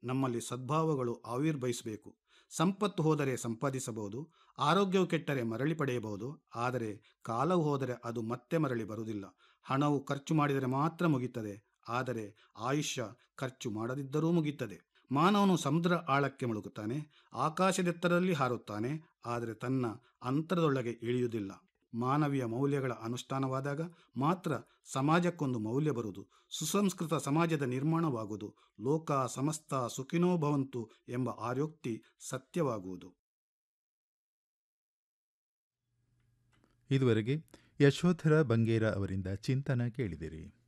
ನಮ್ಮಲ್ಲಿ ಸದ್ಭಾವಗಳು ಆವಿರ್ಭವಿಸಬೇಕು ಸಂಪತ್ತು ಹೋದರೆ ಸಂಪಾದಿಸಬಹುದು ಆರೋಗ್ಯವು ಕೆಟ್ಟರೆ ಮರಳಿ ಪಡೆಯಬಹುದು ಆದರೆ ಕಾಲವು ಹೋದರೆ ಅದು ಮತ್ತೆ ಮರಳಿ ಬರುವುದಿಲ್ಲ ಹಣವು ಖರ್ಚು ಮಾಡಿದರೆ ಮಾತ್ರ ಮುಗಿಯುತ್ತದೆ ಆದರೆ ಆಯುಷ್ಯ ಖರ್ಚು ಮಾಡದಿದ್ದರೂ ಮುಗಿಯುತ್ತದೆ ಮಾನವನು ಸಮುದ್ರ ಆಳಕ್ಕೆ ಮುಳುಗುತ್ತಾನೆ ಆಕಾಶದೆತ್ತರದಲ್ಲಿ ಹಾರುತ್ತಾನೆ ಆದರೆ ತನ್ನ ಅಂತರದೊಳಗೆ ಇಳಿಯುವುದಿಲ್ಲ ಮಾನವೀಯ ಮೌಲ್ಯಗಳ ಅನುಷ್ಠಾನವಾದಾಗ ಮಾತ್ರ ಸಮಾಜಕ್ಕೊಂದು ಮೌಲ್ಯ ಬರುವುದು ಸುಸಂಸ್ಕೃತ ಸಮಾಜದ ನಿರ್ಮಾಣವಾಗುವುದು ಲೋಕ ಸಮಸ್ತ ಸುಖಿನೋ ಭವಂತು ಎಂಬ ಆರ್ಯೋಕ್ತಿ ಸತ್ಯವಾಗುವುದು ಇದುವರೆಗೆ ಯಶೋಧರ ಬಂಗೇರ ಅವರಿಂದ ಚಿಂತನ ಕೇಳಿದಿರಿ